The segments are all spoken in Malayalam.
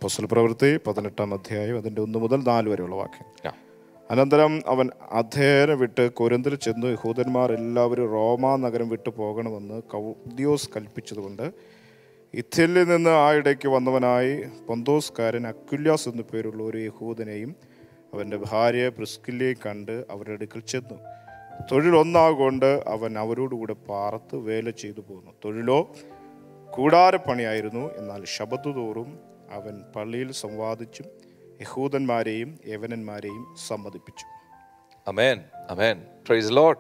അപ്പോസ്തല പ്രവൃത്തി പതിനെട്ടാം അധ്യായം അതിൻ്റെ ഒന്ന് മുതൽ നാല് വരെയുള്ള വാക്യം ആ. അനന്തരം അവൻ അധേന വിട്ട് കൊരിന്തിൽ ചെന്നു യഹൂദന്മാർ എല്ലാവരും റോമാ നഗരം വിട്ടു പോകണമെന്ന് കൗദ്യോസ് കൽപ്പിച്ചതുകൊണ്ട് ഇഥല്യയിൽ നിന്ന് ആ ഇടയ്ക്ക് വന്നവനായി പൊന്തോസ്കാരൻ അക്യുല്യാസ് എന്നു പേരുള്ള ഒരു യഹൂദനെയും അവൻ്റെ ഭാര്യ പ്രിസ്കില്ലയെയും കണ്ട് അവരുടെ അടുക്കൽ ചെന്നു തൊഴിലൊന്നാകൊണ്ട് അവൻ അവരോടുകൂടെ പാറത്ത് വേല ചെയ്തു പോന്നു തൊഴിലോ കൂടാരപ്പണിയായിരുന്നു എന്നാൽ ശബത്ത് തോറും അവൻ പള്ളിയിൽ സംവാദിച്ചും യഹൂദന്മാരെയും യവനന്മാരെയും സമ്മതിപ്പിച്ചു അമേൻ അമേൻ പ്രൈസ് ലോഡ്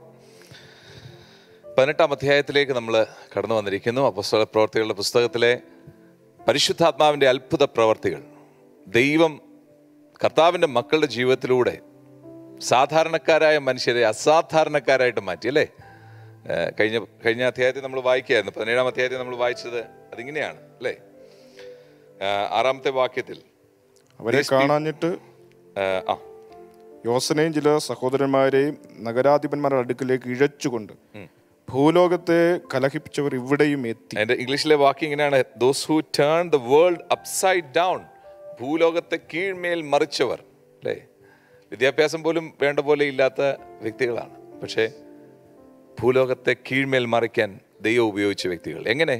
പതിനെട്ടാം അധ്യായത്തിലേക്ക് നമ്മൾ കടന്നു വന്നിരിക്കുന്നു അപ്പസ്തല പ്രവർത്തികളുടെ പുസ്തകത്തിലെ പരിശുദ്ധാത്മാവിൻ്റെ അത്ഭുത പ്രവർത്തികൾ ദൈവം കർത്താവിൻ്റെ മക്കളുടെ ജീവിതത്തിലൂടെ സാധാരണക്കാരായ മനുഷ്യരെ അസാധാരണക്കാരായിട്ട് മാറ്റി അല്ലേ ഏഹ് കഴിഞ്ഞ കഴിഞ്ഞ അധ്യായത്തിൽ നമ്മൾ വായിക്കുകയായിരുന്നു പതിനേഴാം അധ്യായത്തിൽ നമ്മൾ വായിച്ചത് അതിങ്ങനെയാണ് അല്ലേ ഏഹ് ആറാമത്തെ വാക്യത്തിൽ അവരെ കാണാഞ്ഞിട്ട് ഏഹ് ആ യോസനെയും ചില സഹോദരന്മാരെയും നഗരാധിപന്മാരുടെ അടുക്കിലേക്ക് ഇഴച്ചുകൊണ്ട് ഭൂലോകത്തെ കലഹിപ്പിച്ചവർ ഇവിടെയും എത്തി അതിന്റെ ഇംഗ്ലീഷിലെ വാക്ക് ഇങ്ങനെയാണ് those who turn the world upside down ഭൂലോകത്തെ കീഴ്മേൽ മറിച്ചവർ അല്ലേ വിദ്യാഭ്യാസം പോലും വേണ്ട പോലെ ഇല്ലാത്ത വ്യക്തികളാണ് പക്ഷേ ഭൂലോകത്തെ കീഴ്മേൽ മറിക്കാൻ ദൈവം ഉപയോഗിച്ച വ്യക്തികൾ എങ്ങനെ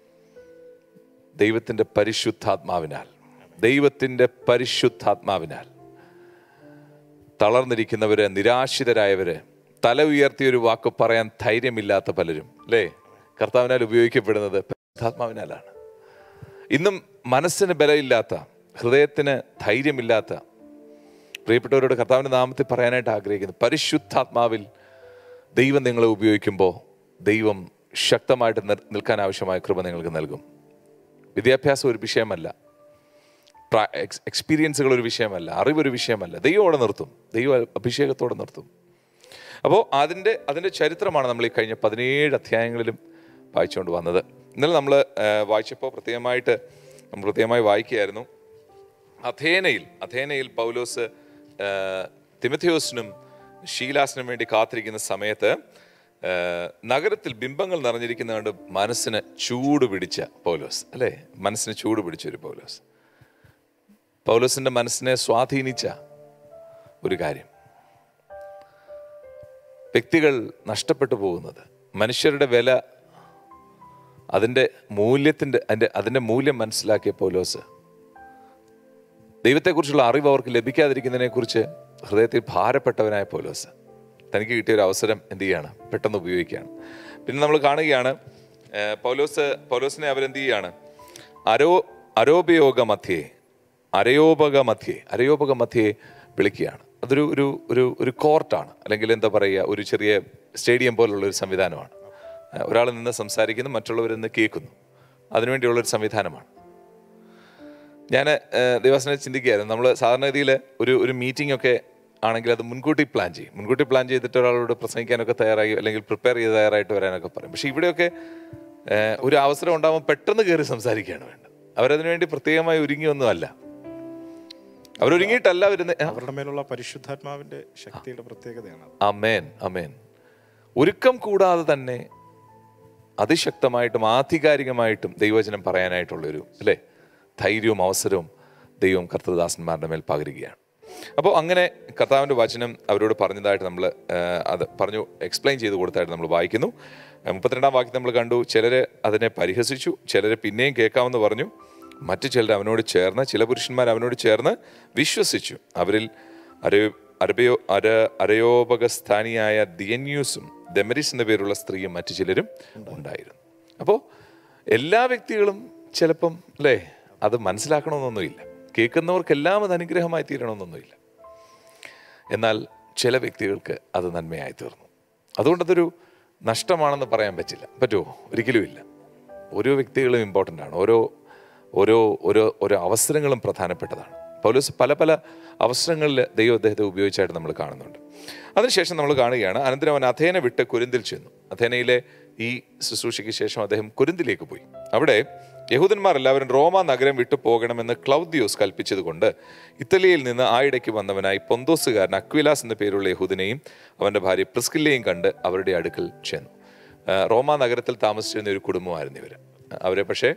ദൈവത്തിൻ്റെ പരിശുദ്ധാത്മാവിനാൽ ദൈവത്തിൻ്റെ പരിശുദ്ധാത്മാവിനാൽ തളർന്നിരിക്കുന്നവര് നിരാശിതരായവര് തല ഉയർത്തിയ ഒരു വാക്ക് പറയാൻ ധൈര്യമില്ലാത്ത പലരും അല്ലേ കർത്താവിനാൽ ഉപയോഗിക്കപ്പെടുന്നത് പരിശുദ്ധാത്മാവിനാലാണ് ഇന്നും മനസ്സിന് ബലമില്ലാത്ത ഹൃദയത്തിന് ധൈര്യമില്ലാത്ത പ്രിയപ്പെട്ടവരോട് കർത്താവിൻ്റെ നാമത്തിൽ പറയാനായിട്ട് ആഗ്രഹിക്കുന്നു പരിശുദ്ധാത്മാവിൽ ദൈവം നിങ്ങളെ ഉപയോഗിക്കുമ്പോൾ ദൈവം ശക്തമായിട്ട് നിർ- നിൽക്കാൻ ആവശ്യമായ കൃപ നിങ്ങൾക്ക് നൽകും വിദ്യാഭ്യാസം ഒരു വിഷയമല്ല പ്രാ- എക്സ്- എക്സ്പീരിയൻസുകൾ ഒരു വിഷയമല്ല അറിവൊരു വിഷയമല്ല ദൈവം അവിടെ നിർത്തും ദൈവ അഭിഷേകത്തോടെ നിർത്തും അപ്പോൾ അതിൻ്റെ അതിൻ്റെ ചരിത്രമാണ് നമ്മൾ ഈ കഴിഞ്ഞ പതിനേഴ് അധ്യായങ്ങളിലും വായിച്ചുകൊണ്ട് വന്നത് ഇന്നലെ നമ്മൾ വായിച്ചപ്പോൾ പ്രത്യേകമായിട്ട് നമ്മൾ പ്രത്യേകമായി വായിക്കുകയായിരുന്നു അഥേനയിൽ അഥേനയിൽ പൗലോസ് ആ, തിമഥിയോസിനും ഷീലാസിനും വേണ്ടി കാത്തിരിക്കുന്ന സമയത്ത് ആ, നഗരത്തിൽ ബിംബങ്ങൾ നിറഞ്ഞിരിക്കുന്ന കണ്ട് മനസ്സിന് ചൂട് പിടിച്ച പൗലോസ് അല്ലേ മനസ്സിന് ചൂട് പിടിച്ച ഒരു പൗലോസ് പൗലോസിന്റെ മനസ്സിനെ സ്വാധീനിച്ച ഒരു കാര്യം വ്യക്തികൾ നഷ്ടപ്പെട്ടു പോകുന്നത് മനുഷ്യരുടെ വില അതിൻ്റെ മൂല്യത്തിൻ്റെ അതിൻ്റെ അതിൻ്റെ മൂല്യം മനസ്സിലാക്കിയ പൗലോസ് ദൈവത്തെക്കുറിച്ചുള്ള അറിവ് അവർക്ക് ലഭിക്കാതിരിക്കുന്നതിനെക്കുറിച്ച് ഹൃദയത്തിൽ ഭാരപ്പെട്ടവനായ പൗലോസ് തനിക്ക് കിട്ടിയ ഒരു അവസരം എന്ത് ചെയ്യാണ് പെട്ടെന്ന് ഉപയോഗിക്കുകയാണ് പിന്നെ നമ്മൾ കാണുകയാണ് ഏഹ്, പൗലോസ് പൗലോസിനെ അവരെന്ത് ചെയ്യുകയാണ് അരോ അരോപയോഗ മധ്യേ അരയോപക മധ്യേ അരയോപക മധ്യേ വിളിക്കുകയാണ് അതൊരു ഒരു ഒരു ഒരു കോർട്ടാണ് അല്ലെങ്കിൽ എന്താ പറയുക ഒരു ചെറിയ സ്റ്റേഡിയം പോലുള്ള ഒരു സംവിധാനമാണ് ഒരാൾ നിന്ന് സംസാരിക്കുന്നു മറ്റുള്ളവർ നിന്ന് കേൾക്കുന്നു അതിനുവേണ്ടിയുള്ളൊരു സംവിധാനമാണ് ഞാൻ ദേവാസനെ ചിന്തിക്കുകയായിരുന്നു നമ്മൾ സാധാരണഗതിയിൽ ഒരു ഒരു മീറ്റിംഗ് ഒക്കെ ആണെങ്കിൽ അത് മുൻകൂട്ടി പ്ലാൻ ചെയ്യും മുൻകൂട്ടി പ്ലാൻ ചെയ്തിട്ട് ഒരാളോട് പ്രസംഗിക്കാനൊക്കെ തയ്യാറായി അല്ലെങ്കിൽ പ്രിപ്പയർ ചെയ്ത് തയ്യാറായിട്ട് വരാനൊക്കെ പറയും പക്ഷേ ഇവിടെയൊക്കെ ഏഹ്, ഒരു അവസരം ഉണ്ടാകുമ്പോൾ പെട്ടെന്ന് കയറി സംസാരിക്കുകയാണ് വേണ്ടത് അവരതിനു വേണ്ടി പ്രത്യേകമായി ഒരുങ്ങിയൊന്നുമല്ല അവരൊരുങ്ങിയിട്ടല്ല വരുന്നത് ആ, അവരുടെ മേലുള്ള പരിശുദ്ധാത്മാവിന്റെ ശക്തിയുടെ പ്രത്യേകതയാണ് അത്. അമേൻ അമേൻ ഒരുക്കം കൂടാതെ തന്നെ അതിശക്തമായിട്ടും ആധികാരികമായിട്ടും ദൈവവചനം പറയാനായിട്ടുള്ളൊരു അല്ലേ ധൈര്യവും അവസരവും ദൈവം കർത്തദാസന്മാരുടെ മേൽ പകരുകയാണ് അപ്പോൾ അങ്ങനെ കർത്താവിൻ്റെ വചനം അവരോട് പറഞ്ഞതായിട്ട് നമ്മൾ അത് പറഞ്ഞു എക്സ്പ്ലെയിൻ ചെയ്ത് കൊടുത്തായിട്ട് നമ്മൾ വായിക്കുന്നു ഏഹ് മുപ്പത്തിരണ്ടാം വാക്യം നമ്മൾ കണ്ടു ചിലർ അതിനെ പരിഹസിച്ചു ചിലർ പിന്നെയും കേൾക്കാമെന്ന് പറഞ്ഞു മറ്റു ചിലർ അവനോട് ചേർന്ന് ചില പുരുഷന്മാർ അവനോട് ചേർന്ന് വിശ്വസിച്ചു അവരിൽ അരയോ അരബയോ അര അരയോപകസ്ഥാനിയായ ദിയന്യൂസും ദമരിസ് എന്ന പേരുള്ള സ്ത്രീയും മറ്റു ചിലരും ഉണ്ടായിരുന്നു അപ്പോൾ എല്ലാ വ്യക്തികളും ചിലപ്പം അല്ലേ അത് മനസ്സിലാക്കണമെന്നൊന്നുമില്ല കേൾക്കുന്നവർക്കെല്ലാം അത് അനുഗ്രഹമായി തീരണമെന്നൊന്നുമില്ല എന്നാൽ ചില വ്യക്തികൾക്ക് അത് നന്മയായി തീർന്നു അതുകൊണ്ടതൊരു നഷ്ടമാണെന്ന് പറയാൻ പറ്റില്ല പറ്റുമോ ഒരിക്കലും ഇല്ല ഓരോ വ്യക്തികളും ഇമ്പോർട്ടൻ്റ് ആണ് ഓരോ ഓരോ ഓരോ ഓരോ അവസരങ്ങളും പ്രധാനപ്പെട്ടതാണ് പൗലോസ് പല പല അവസരങ്ങളിൽ ദൈവം അദ്ദേഹത്തെ ഉപയോഗിച്ചായിട്ട് നമ്മൾ കാണുന്നുണ്ട് അതിനുശേഷം നമ്മൾ കാണുകയാണ് അനന്തരം അവൻ അഥേന വിട്ട് കുരിന്തിൽ ചെന്നു അഥേനയിലെ ഈ ശുശ്രൂഷയ്ക്ക് ശേഷം അദ്ദേഹം കുരിന്തിലേക്ക് പോയി അവിടെ യഹൂദന്മാർ എല്ലാവരും റോമ നഗരം വിട്ടു പോകണമെന്ന് ക്ലൗദ്യോസ് കൽപ്പിച്ചതുകൊണ്ട് ഇറ്റലിയിൽ നിന്ന് ആ ഇടയ്ക്ക് വന്നവനായി പൊന്തോസുകാരൻ അക്വിലാസ് എന്ന പേരുള്ള യഹൂദനെയും അവൻ്റെ ഭാര്യ പ്രിസ്കില്ലയും കണ്ട് അവരുടെ അടുക്കൽ ചെന്നു ആ, റോമ നഗരത്തിൽ താമസിച്ചിരുന്ന ഒരു കുടുംബമായിരുന്നു ഇവർ അവരെ പക്ഷേ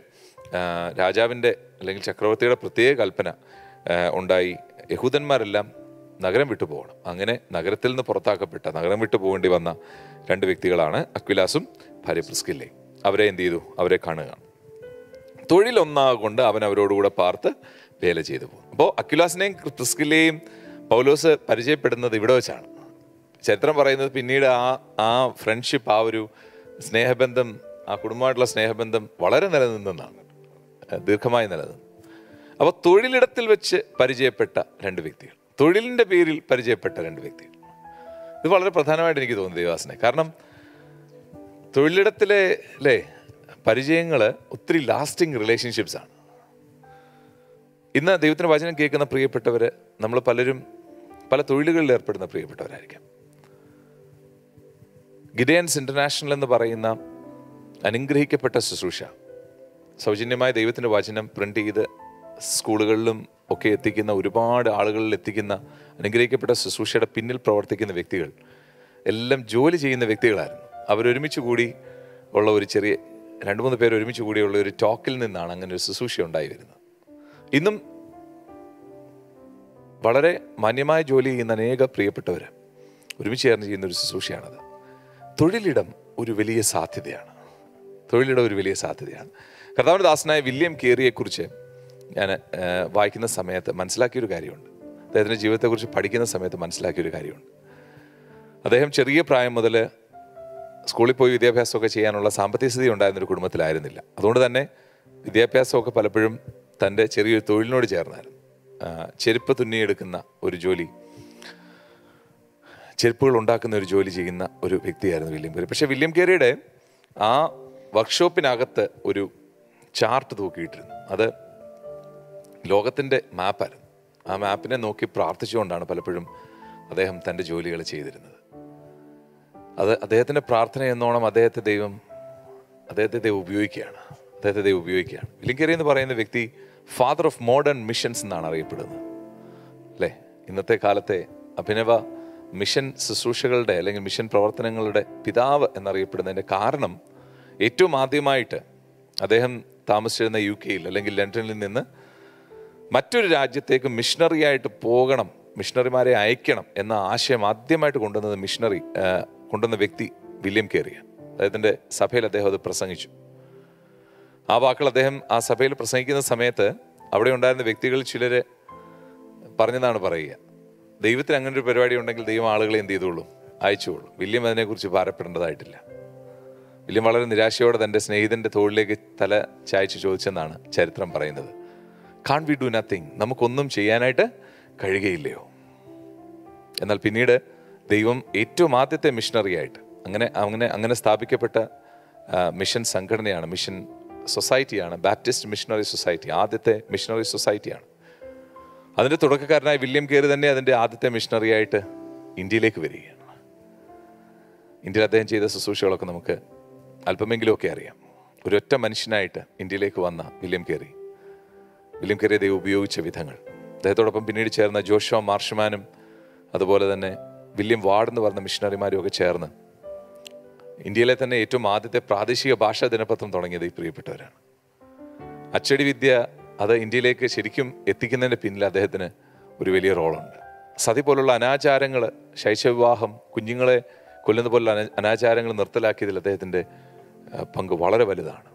ആ, രാജാവിൻ്റെ അല്ലെങ്കിൽ ചക്രവർത്തിയുടെ പ്രത്യേക കൽപ്പന ആ, ഉണ്ടായി യഹൂദന്മാരെല്ലാം നഗരം വിട്ടു പോകണം അങ്ങനെ നഗരത്തിൽ നിന്ന് പുറത്താക്കപ്പെട്ട നഗരം വിട്ടു പോകേണ്ടി വന്ന രണ്ട് വ്യക്തികളാണ് അക്വിലാസും ഭാര്യ പ്രിസ്കില്ലയും അവരെ എന്ത് ചെയ്തു അവരെ കാണുകയാണ് തൊഴിലൊന്നാകൊണ്ട് അവൻ അവരോടുകൂടെ പാർത്ത് വേല ചെയ്തു പോകും അപ്പോൾ അക്യുലാസിനെയും പ്രിസ്കിലെയും പൗലോസ് പരിചയപ്പെടുന്നത് ഇവിടെ വെച്ചാണ് ചരിത്രം പറയുന്നത് പിന്നീട് ആ ആ ഫ്രണ്ട്ഷിപ്പ് ആ ഒരു സ്നേഹബന്ധം ആ കുടുംബമായിട്ടുള്ള സ്നേഹബന്ധം വളരെ നിലനിന്നെന്നാണ് ഏഹ് ദീർഘമായി നിലനിന്നു അപ്പോൾ തൊഴിലിടത്തിൽ വെച്ച് പരിചയപ്പെട്ട രണ്ട് വ്യക്തികൾ തൊഴിലിൻ്റെ പേരിൽ പരിചയപ്പെട്ട രണ്ട് വ്യക്തികൾ ഇത് വളരെ പ്രധാനമായിട്ട് എനിക്ക് തോന്നുന്നു ദേവാസനെ കാരണം തൊഴിലിടത്തിലെ അല്ലേ പരിചയങ്ങൾ ഒത്തിരി ലാസ്റ്റിംഗ് റിലേഷൻഷിപ്സ് ആണ് ഇന്ന് ദൈവത്തിന് വചനം കേൾക്കുന്ന പ്രിയപ്പെട്ടവർ നമ്മൾ പലരും പല തൊഴിലുകളിൽ ഏർപ്പെടുന്ന പ്രിയപ്പെട്ടവരായിരിക്കാം ഗിഡയൻസ് ഇന്റർനാഷണൽ എന്ന് പറയുന്ന അനുഗ്രഹിക്കപ്പെട്ട ശുശ്രൂഷ സൗജന്യമായ ദൈവത്തിൻ്റെ വചനം പ്രിന്റ് ചെയ്ത് സ്കൂളുകളിലും ഒക്കെ എത്തിക്കുന്ന ഒരുപാട് ആളുകളിൽ എത്തിക്കുന്ന അനുഗ്രഹിക്കപ്പെട്ട ശുശ്രൂഷയുടെ പിന്നിൽ പ്രവർത്തിക്കുന്ന വ്യക്തികൾ എല്ലാം ജോലി ചെയ്യുന്ന വ്യക്തികളായിരുന്നു അവരൊരുമിച്ച് കൂടി ഉള്ള ഒരു ചെറിയ രണ്ട് മൂന്ന് പേർ ഒരുമിച്ച് കൂടിയുള്ള ഒരു ടോക്കിൽ നിന്നാണ് അങ്ങനെ ഒരു ശുശ്രൂഷ ഉണ്ടായി വരുന്നത് ഇന്നും വളരെ മാന്യമായ ജോലി ചെയ്യുന്ന അനേക പ്രിയപ്പെട്ടവർ ഒരുമിച്ച് ചേർന്ന് ചെയ്യുന്ന ഒരു ശുശ്രൂഷയാണത് തൊഴിലിടം ഒരു വലിയ സാധ്യതയാണ് തൊഴിലിടം ഒരു വലിയ സാധ്യതയാണ് കർത്താവിൻ്റെ ദാസനായ വില്യം കേറിയെക്കുറിച്ച് ഞാൻ ഏഹ്, വായിക്കുന്ന സമയത്ത് മനസ്സിലാക്കിയൊരു കാര്യമുണ്ട് അദ്ദേഹത്തിൻ്റെ ജീവിതത്തെക്കുറിച്ച് പഠിക്കുന്ന സമയത്ത് മനസ്സിലാക്കിയൊരു കാര്യമുണ്ട് അദ്ദേഹം ചെറിയ പ്രായം മുതൽ സ്കൂളിൽ പോയി വിദ്യാഭ്യാസമൊക്കെ ചെയ്യാനുള്ള സാമ്പത്തിക സ്ഥിതി ഉണ്ടായിരുന്ന ഒരു കുടുംബത്തിലായിരുന്നില്ല അതുകൊണ്ട് തന്നെ വിദ്യാഭ്യാസമൊക്കെ പലപ്പോഴും തൻ്റെ ചെറിയൊരു തൊഴിലിനോട് ചേർന്നായിരുന്നു ആ, ചെരുപ്പ് തുന്നിയെടുക്കുന്ന ഒരു ജോലി ചെരുപ്പുകൾ ഉണ്ടാക്കുന്ന ഒരു ജോലി ചെയ്യുന്ന ഒരു വ്യക്തിയായിരുന്നു വില്യം കേറി പക്ഷേ വില്യം കേറിയുടെ ആ വർക്ക്ഷോപ്പിനകത്ത് ഒരു ചാർട്ട് തൂക്കിയിട്ടിരുന്നു അത് ലോകത്തിൻ്റെ മാപ്പായിരുന്നു ആ മാപ്പിനെ നോക്കി പ്രാർത്ഥിച്ചുകൊണ്ടാണ് പലപ്പോഴും അദ്ദേഹം തൻ്റെ ജോലികൾ ചെയ്തിരുന്നത് അത് അദ്ദേഹത്തിൻ്റെ പ്രാർത്ഥന എന്നോണം അദ്ദേഹത്തെ ദൈവം അദ്ദേഹത്തെ ദൈവം ഉപയോഗിക്കുകയാണ് അദ്ദേഹത്തെ ദൈവം ഉപയോഗിക്കുകയാണ് വില്ലിങ്കേരി എന്ന് പറയുന്ന വ്യക്തി ഫാദർ ഓഫ് മോഡേൺ മിഷൻസ് എന്നാണ് അറിയപ്പെടുന്നത് അല്ലേ ഇന്നത്തെ കാലത്തെ അഭിനവ മിഷൻ ശുശ്രൂഷകളുടെ അല്ലെങ്കിൽ മിഷൻ പ്രവർത്തനങ്ങളുടെ പിതാവ് എന്നറിയപ്പെടുന്നതിൻ്റെ കാരണം ഏറ്റവും ആദ്യമായിട്ട് അദ്ദേഹം താമസിച്ചിരുന്ന യു കെയിൽ അല്ലെങ്കിൽ ലണ്ടനിൽ നിന്ന് മറ്റൊരു രാജ്യത്തേക്ക് മിഷണറി ആയിട്ട് പോകണം മിഷണറിമാരെ അയക്കണം എന്ന ആശയം ആദ്യമായിട്ട് കൊണ്ടുവന്നത് മിഷണറി ആ, കൊണ്ടുവന്ന വ്യക്തി വില്യം കേറിയ അദ്ദേഹത്തിൻ്റെ സഭയിൽ അദ്ദേഹം അത് പ്രസംഗിച്ചു ആ വാക്കുകൾ അദ്ദേഹം ആ സഭയിൽ പ്രസംഗിക്കുന്ന സമയത്ത് അവിടെ ഉണ്ടായിരുന്ന വ്യക്തികൾ ചിലര് പറഞ്ഞതാണ് പറയുക ദൈവത്തിന് അങ്ങനെ ഒരു പരിപാടി ഉണ്ടെങ്കിൽ ദൈവം ആളുകളെ എന്ത് ചെയ്തോളൂ അയച്ചുകൊള്ളൂ വില്യം അതിനെക്കുറിച്ച് ഭാരപ്പെടേണ്ടതായിട്ടില്ല വില്യം വളരെ നിരാശയോടെ തൻ്റെ സ്നേഹിതൻ്റെ തോളിലേക്ക് തല ചായച്ച് ചോദിച്ചെന്നാണ് ചരിത്രം പറയുന്നത് കാൺ വി ഡു നത്തിങ് നമുക്കൊന്നും ചെയ്യാനായിട്ട് കഴിയുകയില്ലയോ എന്നാൽ പിന്നീട് ദൈവം ഏറ്റവും ആദ്യത്തെ മിഷണറി ആയിട്ട് അങ്ങനെ അങ്ങനെ അങ്ങനെ സ്ഥാപിക്കപ്പെട്ട ആ, മിഷൻ സംഘടനയാണ് മിഷൻ സൊസൈറ്റിയാണ് ബാപ്റ്റിസ്റ്റ് മിഷണറി സൊസൈറ്റി ആദ്യത്തെ മിഷണറി സൊസൈറ്റിയാണ് അതിൻ്റെ തുടക്കക്കാരനായ വില്യം കേറി തന്നെ അതിൻ്റെ ആദ്യത്തെ മിഷണറി ആയിട്ട് ഇന്ത്യയിലേക്ക് വരികയാണ് ഇന്ത്യയിൽ അദ്ദേഹം ചെയ്ത ശുശ്രൂഷകളൊക്കെ നമുക്ക് അല്പമെങ്കിലുമൊക്കെ അറിയാം ഒരൊറ്റ മനുഷ്യനായിട്ട് ഇന്ത്യയിലേക്ക് വന്ന വില്യം കേറി വില്യം കെറിയെ ദൈവം ഉപയോഗിച്ച വിധങ്ങൾ അദ്ദേഹത്തോടൊപ്പം പിന്നീട് ചേർന്ന ജോഷോ മാർഷ്മാനും അതുപോലെ തന്നെ വില്യം വാർഡ് എന്ന് പറഞ്ഞ മിഷണറിമാരും ഒക്കെ ചേർന്ന് ഇന്ത്യയിലെ തന്നെ ഏറ്റവും ആദ്യത്തെ പ്രാദേശിക ഭാഷാ ദിനപത്രം തുടങ്ങിയത് ഈ പ്രിയപ്പെട്ടവരാണ് അച്ചടി വിദ്യ അത് ഇന്ത്യയിലേക്ക് ശരിക്കും എത്തിക്കുന്നതിൻ്റെ പിന്നിൽ അദ്ദേഹത്തിന് ഒരു വലിയ റോളുണ്ട് സതി പോലുള്ള അനാചാരങ്ങൾ ശൈശവിവാഹം കുഞ്ഞുങ്ങളെ കൊല്ലുന്ന പോലുള്ള അന- അനാചാരങ്ങൾ നിർത്തലാക്കിയതിൽ അദ്ദേഹത്തിൻ്റെ ആ, പങ്ക് വളരെ വലുതാണ്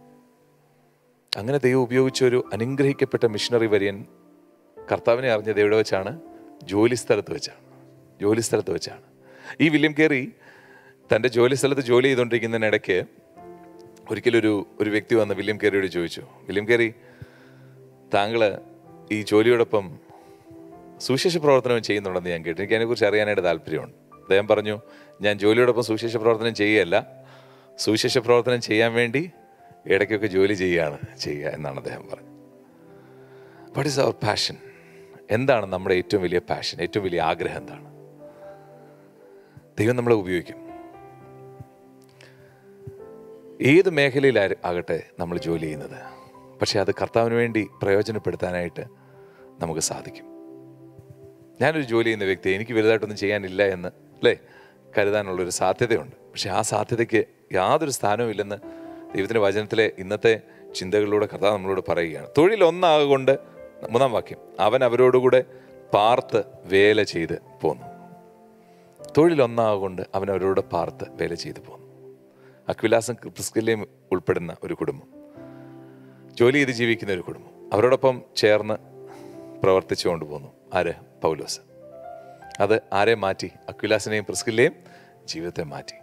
അങ്ങനെ ദൈവം ഉപയോഗിച്ച ഒരു അനുഗ്രഹിക്കപ്പെട്ട മിഷണറി വര്യൻ കർത്താവിനെ അറിഞ്ഞത് എവിടെ വെച്ചാണ് ജോലി സ്ഥലത്ത് വെച്ചാണ് ജോലി സ്ഥലത്ത് വെച്ചാണ് ഈ വില്യം കേറി തൻ്റെ ജോലി സ്ഥലത്ത് ജോലി ചെയ്തുകൊണ്ടിരിക്കുന്നതിനിടയ്ക്ക് ഒരിക്കലൊരു ഒരു വ്യക്തി വന്ന് വില്യം കേറിയോട് ചോദിച്ചു വില്യം കേറി താങ്കൾ ഈ ജോലിയോടൊപ്പം സുവിശേഷ പ്രവർത്തനം ചെയ്യുന്നുണ്ടെന്ന് ഞാൻ കേട്ടു എനിക്ക് അതിനെക്കുറിച്ച് അറിയാനായിട്ട് താല്പര്യമുണ്ട് അദ്ദേഹം പറഞ്ഞു ഞാൻ ജോലിയോടൊപ്പം സുവിശേഷ പ്രവർത്തനം ചെയ്യുകയല്ല സുവിശേഷ പ്രവർത്തനം ചെയ്യാൻ വേണ്ടി ഇടയ്ക്കൊക്കെ ജോലി ചെയ്യുകയാണ് ചെയ്യുക എന്നാണ് അദ്ദേഹം പറഞ്ഞത് വാട്ട് ഈസ് അവർ പാഷൻ എന്താണ് നമ്മുടെ ഏറ്റവും വലിയ പാഷൻ ഏറ്റവും വലിയ ആഗ്രഹം എന്താണ് ദൈവം നമ്മളെ ഉപയോഗിക്കും ഏത് മേഖലയിൽ ആകട്ടെ നമ്മൾ ജോലി ചെയ്യുന്നത് പക്ഷേ അത് കർത്താവിന് വേണ്ടി പ്രയോജനപ്പെടുത്താനായിട്ട് നമുക്ക് സാധിക്കും ഞാനൊരു ജോലി ചെയ്യുന്ന വ്യക്തി എനിക്ക് വലുതായിട്ടൊന്നും ചെയ്യാനില്ല എന്ന് അല്ലേ കരുതാനുള്ളൊരു സാധ്യതയുണ്ട് പക്ഷെ ആ സാധ്യതയ്ക്ക് യാതൊരു സ്ഥാനവും ഇല്ലെന്ന് ദൈവത്തിൻ്റെ വചനത്തിലെ ഇന്നത്തെ ചിന്തകളിലൂടെ കർത്താവ് നമ്മളോട് പറയുകയാണ് തൊഴിൽ ഒന്നാകൊണ്ട് മൂന്നാം വാക്യം അവൻ അവരോടുകൂടെ പാർത്ത് വേല ചെയ്ത് പോന്നു തൊഴിൽ ഒന്നാകൊണ്ട് അവൻ അവരോട് പാർത്ത് വേല ചെയ്തു പോന്നു അക്വിലാസം പ്രിസ്കില്ലയും ഉൾപ്പെടുന്ന ഒരു കുടുംബം ജോലി ചെയ്ത് ജീവിക്കുന്ന ഒരു കുടുംബം അവരോടൊപ്പം ചേർന്ന് പ്രവർത്തിച്ചു കൊണ്ടുപോകുന്നു ആര് പൗലോസ് അത് ആരെ മാറ്റി അക്വിലാസിനെയും പ്രിസ്കില്ലയും ജീവിതത്തെ മാറ്റി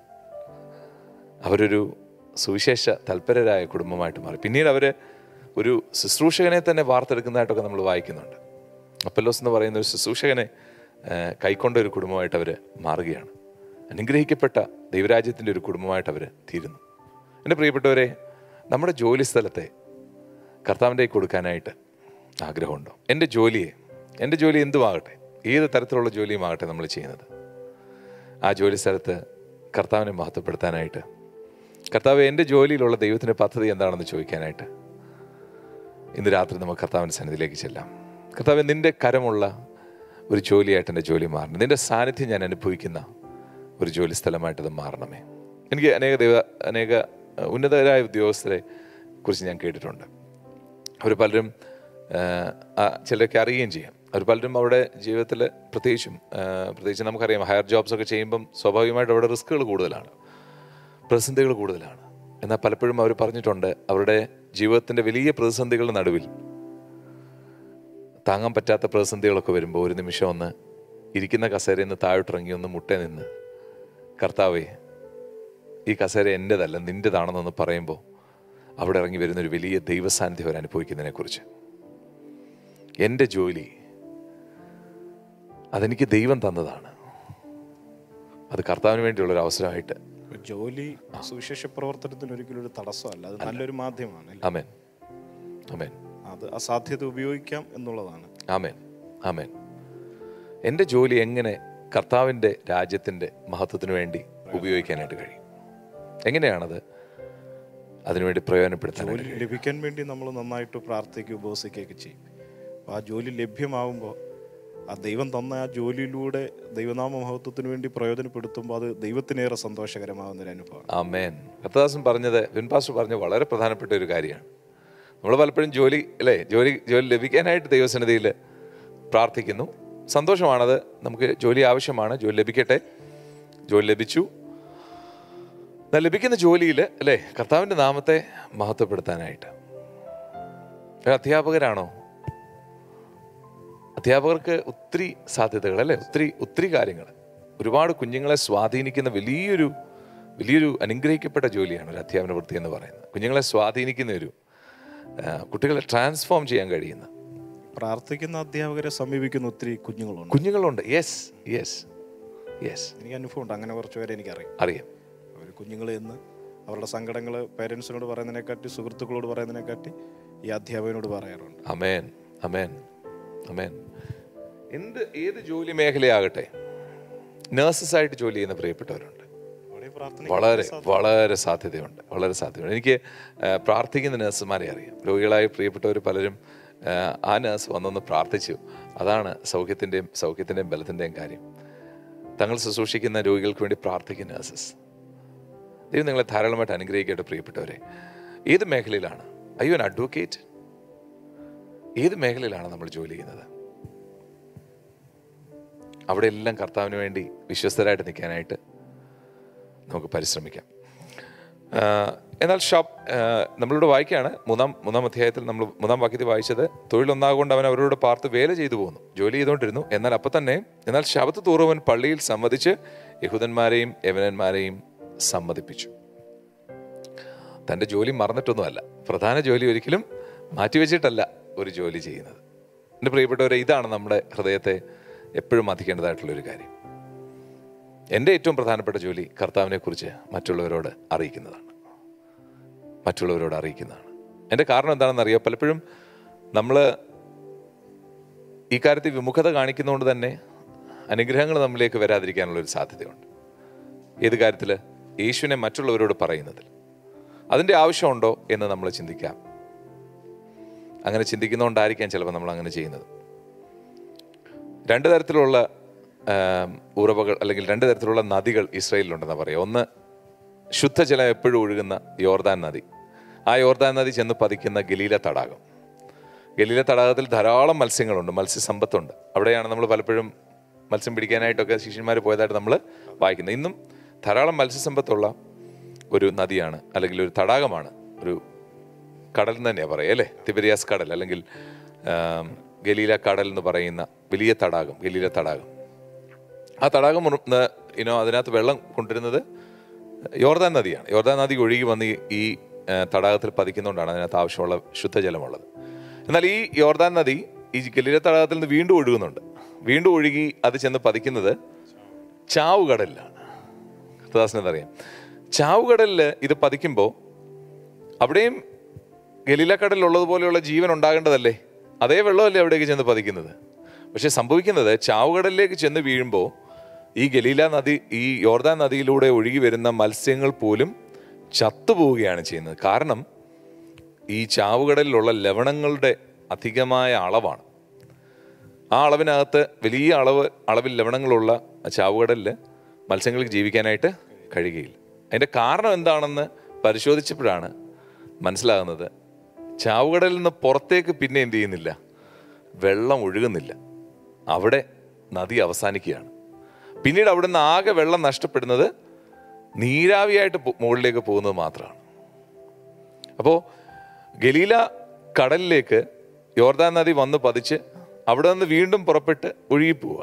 അവരൊരു സുവിശേഷ തൽപരരായ കുടുംബമായിട്ട് മാറി പിന്നീട് അവർ ഒരു ശുശ്രൂഷകനെ തന്നെ വാർത്തെടുക്കുന്നതായിട്ടൊക്കെ നമ്മൾ വായിക്കുന്നുണ്ട് അപ്പല്ലോസ് എന്ന് പറയുന്ന ഒരു ശുശ്രൂഷകനെ ആ, കൈക്കൊണ്ട ഒരു കുടുംബമായിട്ട് അവർ മാറുകയാണ് അനുഗ്രഹിക്കപ്പെട്ട ദൈവരാജ്യത്തിൻ്റെ ഒരു കുടുംബമായിട്ട് അവർ തീരുന്നു എൻ്റെ പ്രിയപ്പെട്ടവരെ നമ്മുടെ ജോലി സ്ഥലത്തെ കർത്താവിൻ്റെ കയ്യിൽ കൊടുക്കാനായിട്ട് ആഗ്രഹമുണ്ടോ എൻ്റെ ജോലിയെ എൻ്റെ ജോലി എന്തുമാകട്ടെ ഏത് തരത്തിലുള്ള ജോലിയുമാകട്ടെ നമ്മൾ ചെയ്യുന്നത് ആ ജോലി സ്ഥലത്ത് കർത്താവിനെ മഹത്വപ്പെടുത്താനായിട്ട് കർത്താവ് എൻ്റെ ജോലിയിലുള്ള ദൈവത്തിൻ്റെ പദ്ധതി എന്താണെന്ന് ചോദിക്കാനായിട്ട് ഇന്ന് രാത്രി നമുക്ക് കർത്താവിൻ്റെ സന്നിധിയിലേക്ക് ചെല്ലാം കർത്താവ് നിൻ്റെ കരമുള്ള ഒരു ജോലിയായിട്ട് എൻ്റെ ജോലി മാറണം നിൻ്റെ സാന്നിധ്യം ഞാൻ അനുഭവിക്കുന്ന ഒരു ജോലി സ്ഥലമായിട്ട് ഇത് മാറണമേ എനിക്ക് അനേക ദൈവ അനേക അഹ്, ഉന്നതരായ ഉദ്യോഗസ്ഥരെ കുറിച്ച് ഞാൻ കേട്ടിട്ടുണ്ട് അവർ പലരും ആഹ്, ആ, ചിലരൊക്കെ അറിയുകയും ചെയ്യും അവർ പലരും അവിടെ ജീവിതത്തിൽ പ്രത്യേകിച്ചും ആഹ്, പ്രത്യേകിച്ച് നമുക്കറിയാം ഹയർ ജോബ്സ് ഒക്കെ ചെയ്യുമ്പം സ്വാഭാവികമായിട്ട് അവിടെ റിസ്ക്കുകൾ കൂടുതലാണ് പ്രതിസന്ധികൾ കൂടുതലാണ് എന്നാൽ പലപ്പോഴും അവർ പറഞ്ഞിട്ടുണ്ട് അവരുടെ ജീവിതത്തിൻ്റെ വലിയ പ്രതിസന്ധികളുടെ നടുവിൽ താങ്ങാൻ പറ്റാത്ത പ്രതിസന്ധികളൊക്കെ വരുമ്പോൾ ഒരു നിമിഷം ഒന്ന് ഇരിക്കുന്ന കസേരയിൽ നിന്ന് താഴോട്ടിറങ്ങി ഒന്ന് മുട്ട നിന്ന് കർത്താവേ ഈ കസേര എൻ്റെതല്ല നിൻ്റെതാണെന്നൊന്ന് പറയുമ്പോൾ അവിടെ ഇറങ്ങി വരുന്ന ഒരു വലിയ ദൈവസാന്നിധ്യം അവർ അനുഭവിക്കുന്നതിനെക്കുറിച്ച് എൻ്റെ ജോലി അതെനിക്ക് ദൈവം തന്നതാണ് അത് കർത്താവിന് വേണ്ടിയുള്ള ഒരു അവസരമായിട്ട് ജോലി സുവിശേഷ പ്രവർത്തനത്തിന് ഒരിക്കലും ഒരു തടസ്സമല്ല അത് നല്ലൊരു മാധ്യമമാണ് അല്ലേ? അമേൻ അമേൻ അത് ആ സാധ്യത ഉപയോഗിക്കാം എന്നുള്ളതാണ് ആമേൻ ആമേൻ എൻ്റെ ജോലി എങ്ങനെ കർത്താവിൻ്റെ രാജ്യത്തിൻ്റെ മഹത്വത്തിന് വേണ്ടി ഉപയോഗിക്കാനായിട്ട് കഴിയും എങ്ങനെയാണത് അതിനുവേണ്ടി പ്രയോജനപ്പെടുത്താനായിട്ട് ജോലി ലഭിക്കാൻ വേണ്ടി നമ്മൾ നന്നായിട്ട് പ്രാർത്ഥിക്കുകയും ഉപവസിക്കുകയൊക്കെ ചെയ്യും അപ്പോൾ ആ ജോലി ലഭ്യമാകുമ്പോൾ ആ ദൈവം തന്ന ആ ജോലിയിലൂടെ ദൈവനാമ മഹത്വത്തിന് വേണ്ടി പ്രയോജനപ്പെടുത്തുമ്പോൾ അത് ദൈവത്തിനേറെ സന്തോഷകരമാകുന്ന ഒരു അനുഭവമാണ് ആമേൻ കർത്തദാസൻ പറഞ്ഞത് വിൻപാസ്റ്റർ പറഞ്ഞ വളരെ പ്രധാനപ്പെട്ട ഒരു കാര്യമാണ് നമ്മൾ പലപ്പോഴും ജോലി അല്ലേ ജോലി ജോലി ലഭിക്കാനായിട്ട് ദൈവസന്നിധിയിൽ പ്രാർത്ഥിക്കുന്നു സന്തോഷമാണത് നമുക്ക് ജോലി ആവശ്യമാണ് ജോലി ലഭിക്കട്ടെ ജോലി ലഭിച്ചു എന്നാൽ ലഭിക്കുന്ന ജോലിയിൽ അല്ലേ കർത്താവിൻ്റെ നാമത്തെ മഹത്വപ്പെടുത്താനായിട്ട് ഒരു അധ്യാപകരാണോ അധ്യാപകർക്ക് ഒത്തിരി സാധ്യതകൾ അല്ലേ ഒത്തിരി ഒത്തിരി കാര്യങ്ങൾ ഒരുപാട് കുഞ്ഞുങ്ങളെ സ്വാധീനിക്കുന്ന വലിയൊരു വലിയൊരു അനുഗ്രഹിക്കപ്പെട്ട ജോലിയാണ് ഒരു അധ്യാപന വൃത്തി എന്ന് പറയുന്നത് കുഞ്ഞുങ്ങളെ സ്വാധീനിക്കുന്ന ഒരു ആ, കുട്ടികളെ ട്രാൻസ്ഫോം ചെയ്യാൻ കഴിയുന്ന പ്രാർത്ഥിക്കുന്ന അധ്യാപകരെ സമീപിക്കുന്ന ഒത്തിരി കുഞ്ഞുങ്ങളുണ്ട് കുഞ്ഞുങ്ങളുണ്ട് യെസ് യെസ് യെസ് എനിക്ക് അനുഭവമുണ്ട് അങ്ങനെ കുറച്ച് പേരെ എനിക്കറിയാം അറിയാം അവർ കുഞ്ഞുങ്ങൾ എന്ന് അവരുടെ സങ്കടങ്ങൾ പേരൻസിനോട് പറയുന്നതിനെക്കാട്ടി സുഹൃത്തുക്കളോട് പറയുന്നതിനെക്കാട്ടി ഈ അധ്യാപകനോട് പറയാറുണ്ട് അമേൻ അമേൻ അമേൻ എന്ത് ഏത് ജോലി മേഖലയാകട്ടെ nurses ആയിട്ട് ജോലി ചെയ്യുന്ന പ്രിയപ്പെട്ടവരുണ്ട് അവിടെ പ്രാർത്ഥന വളരെ വളരെ സാധ്യതയുണ്ട് വളരെ സാധ്യതയുണ്ട് എനിക്ക് ആ, പ്രാർത്ഥിക്കുന്ന നഴ്സുമാരെ അറിയാം രോഗികളായ പ്രിയപ്പെട്ടവർ പലരും ആ, ആ നഴ്സ് വന്നൊന്ന് പ്രാർത്ഥിച്ചു അതാണ് സൗഖ്യത്തിൻ്റെയും സൗഖ്യത്തിൻ്റെയും ബലത്തിൻ്റെയും കാര്യം തങ്ങൾ ശുശ്രൂഷിക്കുന്ന രോഗികൾക്ക് വേണ്ടി പ്രാർത്ഥിക്കുന്ന നഴ്സസ് ദൈവം നിങ്ങളെ ധാരാളമായിട്ട് അനുഗ്രഹിക്കട്ടെ പ്രിയപ്പെട്ടവരെ ഏത് മേഖലയിലാണ് അയ്യോ ഒരു അഡ്വക്കേറ്റ് ഏത് മേഖലയിലാണ് നമ്മൾ ജോലി ചെയ്യുന്നത് അവിടെ എല്ലാം കർത്താവിന് വേണ്ടി വിശ്വസ്തരായിട്ട് നിൽക്കാനായിട്ട് നമുക്ക് പരിശ്രമിക്കാം ആ, എന്നാൽ ഷോപ്പ് നമ്മളിവിടെ വായിക്കുകയാണ് മൂന്നാം മൂന്നാം അധ്യായത്തിൽ നമ്മൾ മൂന്നാം വാക്യത്തിൽ വായിച്ചത് തൊഴിലൊന്നാകൊണ്ട് അവൻ അവരോട് പാർത്ത് വേല ചെയ്തു പോകുന്നു ജോലി ചെയ്തുകൊണ്ടിരുന്നു എന്നാൽ അപ്പം തന്നെ എന്നാൽ ശബത്ത് തോറും അവൻ പള്ളിയിൽ സമ്മതിച്ച് യഹൂദന്മാരെയും യവനന്മാരെയും സമ്മതിപ്പിച്ചു തൻ്റെ ജോലി മറന്നിട്ടൊന്നുമല്ല പ്രധാന ജോലി ഒരിക്കലും മാറ്റിവെച്ചിട്ടല്ല ഒരു ജോലി ചെയ്യുന്നത് എൻ്റെ പ്രിയപ്പെട്ടവരെ ഇതാണ് നമ്മുടെ ഹൃദയത്തെ എപ്പോഴും മതിക്കേണ്ടതായിട്ടുള്ളൊരു കാര്യം എൻ്റെ ഏറ്റവും പ്രധാനപ്പെട്ട ജോലി കർത്താവിനെ കുറിച്ച് മറ്റുള്ളവരോട് അറിയിക്കുന്നതാണ് മറ്റുള്ളവരോട് അറിയിക്കുന്നതാണ് എൻ്റെ കാരണം എന്താണെന്ന് അറിയാം പലപ്പോഴും നമ്മൾ ഈ കാര്യത്തിൽ വിമുഖത കാണിക്കുന്നതുകൊണ്ട് തന്നെ അനുഗ്രഹങ്ങൾ നമ്മിലേക്ക് വരാതിരിക്കാനുള്ള ഒരു സാധ്യതയുണ്ട് ഏത് കാര്യത്തിൽ യേശുവിനെ മറ്റുള്ളവരോട് പറയുന്നതിൽ അതിൻ്റെ ആവശ്യമുണ്ടോ എന്ന് നമ്മൾ ചിന്തിക്കാം അങ്ങനെ ചിന്തിക്കുന്നതുകൊണ്ടായിരിക്കാം ചിലപ്പോൾ നമ്മൾ അങ്ങനെ ചെയ്യുന്നത് രണ്ട് തരത്തിലുള്ള ആം, ഉറവകൾ അല്ലെങ്കിൽ രണ്ട് തരത്തിലുള്ള നദികൾ ഇസ്രയേലിലുണ്ടെന്ന് പറയാം ഒന്ന് ശുദ്ധജലം എപ്പോഴും ഒഴുകുന്ന യോർദാൻ നദി ആ യോർദാൻ നദി ചെന്ന് പതിക്കുന്ന ഗലീല തടാകം ഗലീല തടാകത്തിൽ ധാരാളം മത്സ്യങ്ങളുണ്ട് മത്സ്യസമ്പത്തുണ്ട് അവിടെയാണ് നമ്മൾ പലപ്പോഴും മത്സ്യം പിടിക്കാനായിട്ടൊക്കെ ശിഷ്യന്മാർ പോയതായിട്ട് നമ്മൾ വായിക്കുന്നത് ഇന്നും ധാരാളം മത്സ്യസമ്പത്തുള്ള ഒരു നദിയാണ് അല്ലെങ്കിൽ ഒരു തടാകമാണ് ഒരു കടൽ എന്ന് തന്നെയാണ് പറയുക അല്ലേ തിബരിയാസ് കടൽ അല്ലെങ്കിൽ ആം, ഗലീല കടൽ എന്ന് പറയുന്ന വലിയ തടാകം ഗലീല തടാകം ആ തടാകം ഇനോ അതിനകത്ത് വെള്ളം കൊണ്ടുവരുന്നത് യോർദാൻ നദിയാണ് യോർദാൻ നദി ഒഴുകി വന്ന് ഈ- ഈ ആ, തടാകത്തിൽ പതിക്കുന്നതുകൊണ്ടാണ് അതിനകത്ത് ആവശ്യമുള്ള ശുദ്ധജലമുള്ളത് എന്നാൽ ഈ യോർദാൻ നദി ഈ ഗലീല തടാകത്തിൽ നിന്ന് വീണ്ടും ഒഴുകുന്നുണ്ട് വീണ്ടും ഒഴുകി അത് ചെന്ന് പതിക്കുന്നത് ചാവുകടലിലാണ് കൃതദാസനെന്നറിയാം ചാവുകടലിൽ ഇത് പതിക്കുമ്പോൾ അവിടെയും ഗലീല കടലിൽ ഉള്ളതുപോലെയുള്ള ജീവൻ ഉണ്ടാകേണ്ടതല്ലേ അതേ വെള്ളമല്ലേ അവിടേക്ക് ചെന്ന് പതിക്കുന്നത് പക്ഷെ സംഭവിക്കുന്നത് ചാവുകടലിലേക്ക് ചെന്ന് വീഴുമ്പോൾ ഈ ഗലീല നദി ഈ യോർദാൻ നദിയിലൂടെ ഒഴുകി വരുന്ന മത്സ്യങ്ങൾ പോലും ചത്തുപോവുകയാണ് ചെയ്യുന്നത് കാരണം ഈ ചാവുകടലിലുള്ള ലവണങ്ങളുടെ അധികമായ അളവാണ് ആ അളവിനകത്ത് വലിയ അളവ് അളവിൽ ലവണങ്ങളുള്ള ആ ചാവുകടലിൽ മത്സ്യങ്ങൾക്ക് ജീവിക്കാനായിട്ട് കഴിയുകയില്ല അതിൻ്റെ കാരണം എന്താണെന്ന് പരിശോധിച്ചപ്പോഴാണ് മനസ്സിലാകുന്നത് ചാവുകടലിൽ നിന്ന് പുറത്തേക്ക് പിന്നെ എന്ത് ചെയ്യുന്നില്ല വെള്ളം ഒഴുകുന്നില്ല അവിടെ നദി അവസാനിക്കുകയാണ് പിന്നീട് അവിടുന്ന് ആകെ വെള്ളം നഷ്ടപ്പെടുന്നത് നീരാവിയായിട്ട് പോ- മുകളിലേക്ക് പോകുന്നത് മാത്രമാണ് അപ്പോൾ ഗലീല കടലിലേക്ക് യോർദാൻ നദി വന്ന് പതിച്ച് അവിടെ നിന്ന് വീണ്ടും പുറപ്പെട്ട് ഒഴുകിപ്പോവുക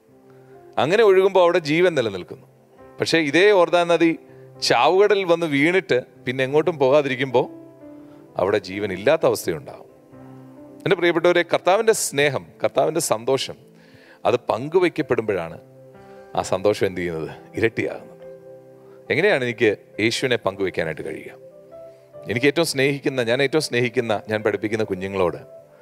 അങ്ങനെ ഒഴുകുമ്പോൾ അവിടെ ജീവൻ നിലനിൽക്കുന്നു പക്ഷേ ഇതേ യോർദാൻ നദി ചാവുകടലിൽ വന്ന് വീണിട്ട് പിന്നെ എങ്ങോട്ടും പോകാതിരിക്കുമ്പോൾ അവിടെ ജീവൻ ഇല്ലാത്ത അവസ്ഥയുണ്ടാവും എൻ്റെ പ്രിയപ്പെട്ടവരെ കർത്താവിൻ്റെ സ്നേഹം കർത്താവിൻ്റെ സന്തോഷം അത് പങ്കുവയ്ക്കപ്പെടുമ്പോഴാണ് ആ സന്തോഷം എന്ത് ചെയ്യുന്നത് ഇരട്ടിയാകുന്നത് എങ്ങനെയാണ് എനിക്ക് യേശുവിനെ പങ്കുവയ്ക്കാനായിട്ട് കഴിയുക എനിക്ക് ഏറ്റവും സ്നേഹിക്കുന്ന ഞാൻ ഏറ്റവും സ്നേഹിക്കുന്ന ഞാൻ പഠിപ്പിക്കുന്ന കുഞ്ഞുങ്ങളോട്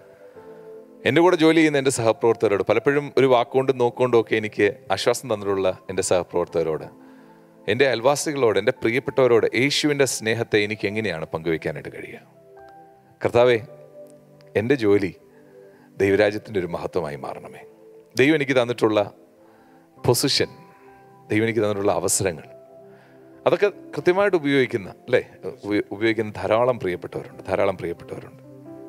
എൻ്റെ കൂടെ ജോലി ചെയ്യുന്ന എൻ്റെ സഹപ്രവർത്തകരോട് പലപ്പോഴും ഒരു വാക്കുകൊണ്ടും നോക്കുകൊണ്ടും ഒക്കെ എനിക്ക് ആശ്വാസം തന്നിട്ടുള്ള എൻ്റെ സഹപ്രവർത്തകരോട് എൻ്റെ അയൽവാസികളോട് എൻ്റെ പ്രിയപ്പെട്ടവരോട് യേശുവിൻ്റെ സ്നേഹത്തെ എനിക്ക് എങ്ങനെയാണ് പങ്കുവയ്ക്കാനായിട്ട് കഴിയുക കർത്താവേ എൻ്റെ ജോലി ദൈവരാജ്യത്തിൻ്റെ ഒരു മഹത്വമായി മാറണമേ ദൈവം എനിക്ക് തന്നിട്ടുള്ള പൊസിഷൻ ദൈവം എനിക്ക് തന്നിട്ടുള്ള അവസരങ്ങൾ അതൊക്കെ കൃത്യമായിട്ട് ഉപയോഗിക്കുന്ന അല്ലേ ഉപയോ- ഉപയോഗിക്കുന്ന ധാരാളം പ്രിയപ്പെട്ടവരുണ്ട് ധാരാളം പ്രിയപ്പെട്ടവരുണ്ട്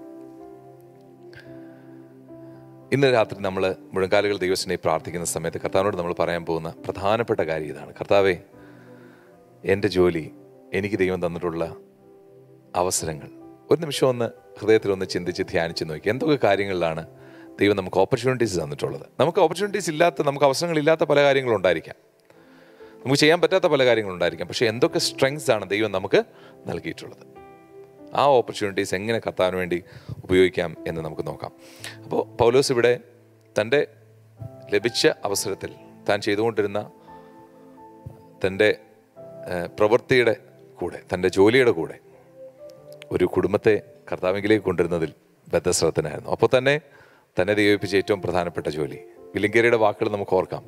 ഇന്ന് രാത്രി നമ്മൾ മുഴങ്കാലുകൾ ദൈവത്തിനെ പ്രാർത്ഥിക്കുന്ന സമയത്ത് കർത്താവിനോട് നമ്മൾ പറയാൻ പോകുന്ന പ്രധാനപ്പെട്ട കാര്യം ഇതാണ് കർത്താവേ എൻ്റെ ജോലി എനിക്ക് ദൈവം തന്നിട്ടുള്ള അവസരങ്ങൾ ഒരു നിമിഷം ഒന്ന് ഹൃദയത്തിൽ ഒന്ന് ചിന്തിച്ച് ധ്യാനിച്ച് നോക്കി എന്തൊക്കെ കാര്യങ്ങളിലാണ് ദൈവം നമുക്ക് ഓപ്പർച്യൂണിറ്റീസ് തന്നിട്ടുള്ളത് നമുക്ക് ഓപ്പർച്യൂണിറ്റീസ് ഇല്ലാത്ത നമുക്ക് അവസരങ്ങളില്ലാത്ത പല കാര്യങ്ങളും ഉണ്ടായിരിക്കാം നമുക്ക് ചെയ്യാൻ പറ്റാത്ത പല കാര്യങ്ങളും ഉണ്ടായിരിക്കാം പക്ഷേ എന്തൊക്കെ സ്ട്രെങ്സ് ആണ് ദൈവം നമുക്ക് നൽകിയിട്ടുള്ളത് ആ ഓപ്പർച്യൂണിറ്റീസ് എങ്ങനെ കർത്താവിന് വേണ്ടി ഉപയോഗിക്കാം എന്ന് നമുക്ക് നോക്കാം അപ്പോൾ പൗലോസ് ഇവിടെ തൻ്റെ ലഭിച്ച അവസരത്തിൽ താൻ ചെയ്തുകൊണ്ടിരുന്ന തൻ്റെ ഏഹ്, പ്രവൃത്തിയുടെ കൂടെ തൻ്റെ ജോലിയുടെ കൂടെ ഒരു കുടുംബത്തെ കർത്താവിലേക്ക് കൊണ്ടുവരുന്നതിൽ ബദ്ധശ്രദ്ധനായിരുന്നു അപ്പോൾ തന്നെ തന്നെ ദൈവിപ്പിച്ച ഏറ്റവും പ്രധാനപ്പെട്ട ജോലി വിലിങ്കേരിയുടെ വാക്കുകൾ നമുക്ക് ഓർക്കാം